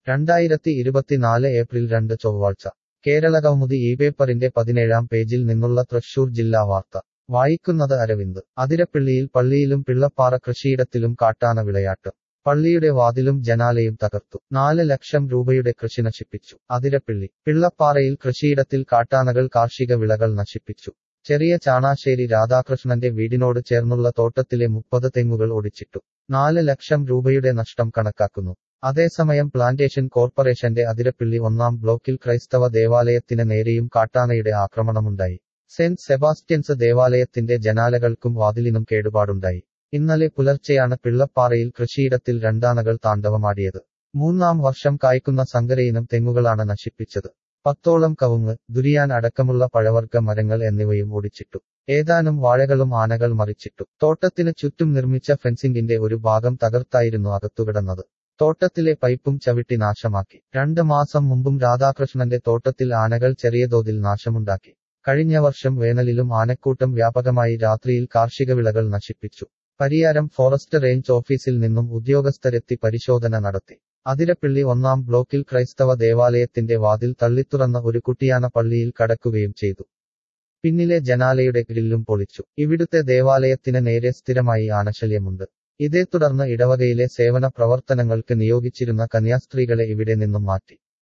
രണ്ടായിരത്തി ഇരുപത്തിനാല് ഏപ്രിൽ രണ്ട് ചൊവ്വാഴ്ച കേരളകൗമുദി ഈ പേപ്പറിന്റെ പതിനേഴാം പേജിൽ നിന്നുള്ള തൃശൂർ ജില്ലാ വാർത്ത വായിക്കുന്നത് അരവിന്ദ് അതിരപ്പിള്ളിയിൽ പള്ളിയിലും പിള്ളപ്പാറ കൃഷിയിടത്തിലും കാട്ടാന വിളയാട്ട് പള്ളിയുടെ വാതിലും ജനാലയും തകർത്തു നാല് ലക്ഷം രൂപയുടെ കൃഷി നശിപ്പിച്ചു അതിരപ്പിള്ളി പിള്ളപ്പാറയിൽ കൃഷിയിടത്തിൽ കാട്ടാനകൾ കാർഷിക വിളകൾ നശിപ്പിച്ചു ചെറിയ ചാണാശ്ശേരി രാധാകൃഷ്ണന്റെ വീടിനോട് ചേർന്നുള്ള തോട്ടത്തിലെ മുപ്പത് തെങ്ങുകൾ ഒടിച്ചിട്ടു നാല് ലക്ഷം രൂപയുടെ നഷ്ടം കണക്കാക്കുന്നു അതേസമയം പ്ലാന്റേഷൻ കോർപ്പറേഷന്റെ അതിരപ്പിള്ളി ഒന്നാം ബ്ലോക്കിൽ ക്രൈസ്തവ ദേവാലയത്തിന് നേരെയും കാട്ടാനയുടെ ആക്രമണമുണ്ടായി സെന്റ് സെബാസ്റ്റ്യൻസ് ദേവാലയത്തിന്റെ ജനാലകൾക്കും വാതിലിനും കേടുപാടുണ്ടായി ഇന്നലെ പുലർച്ചെയാണ് പിള്ളപ്പാറയിൽ കൃഷിയിടത്തിൽ രണ്ടാനകൾ താണ്ഡവമാടിയത് മൂന്നാം വർഷം കായ്ക്കുന്ന സങ്കരയിനം തെങ്ങുകളാണ് നശിപ്പിച്ചത് പത്തോളം കവുങ്ങ് ദുരിയാൻ അടക്കമുള്ള പഴവർഗ മരങ്ങൾ എന്നിവയും ഒടിച്ചിട്ടു ഏതാനും വാഴകളും ആനകൾ മറിച്ചിട്ടു തോട്ടത്തിന് ചുറ്റും നിർമ്മിച്ച ഫെൻസിംഗിന്റെ ഒരു ഭാഗം തകർത്തായിരുന്നു അകത്തുകിടന്നത് തോട്ടത്തിലെ പൈപ്പും ചവിട്ടി നാശമാക്കി രണ്ട് മാസം മുമ്പും രാധാകൃഷ്ണന്റെ തോട്ടത്തിൽ ആനകൾ ചെറിയ തോതിൽ നാശമുണ്ടാക്കി കഴിഞ്ഞ വർഷം വേനലിലും ആനക്കൂട്ടം വ്യാപകമായി രാത്രിയിൽ കാർഷിക വിളകൾ നശിപ്പിച്ചു പരിയാരം ഫോറസ്റ്റ് റേഞ്ച് ഓഫീസിൽ നിന്നും ഉദ്യോഗസ്ഥരെത്തി പരിശോധന നടത്തി അതിരപ്പിള്ളി ഒന്നാം ബ്ലോക്കിൽ ക്രൈസ്തവ ദേവാലയത്തിന്റെ വാതിൽ തള്ളിത്തുറന്ന ഒരു കുട്ടിയാന പള്ളിയിൽ കടക്കുകയും ചെയ്തു പിന്നിലെ ജനാലയുടെ ഗ്രില്ലും പൊളിച്ചു ഇവിടുത്തെ ദേവാലയത്തിന് നേരെ സ്ഥിരമായി ആനശല്യമുണ്ട് ഇതേ തുടർന്ന് ഇടവകയിലെ സേവന പ്രവർത്തനങ്ങൾക്ക് നിയോഗിച്ചിരുന്ന കന്യാസ്ത്രീകളെ ഇവിടെ നിന്നും മാറ്റി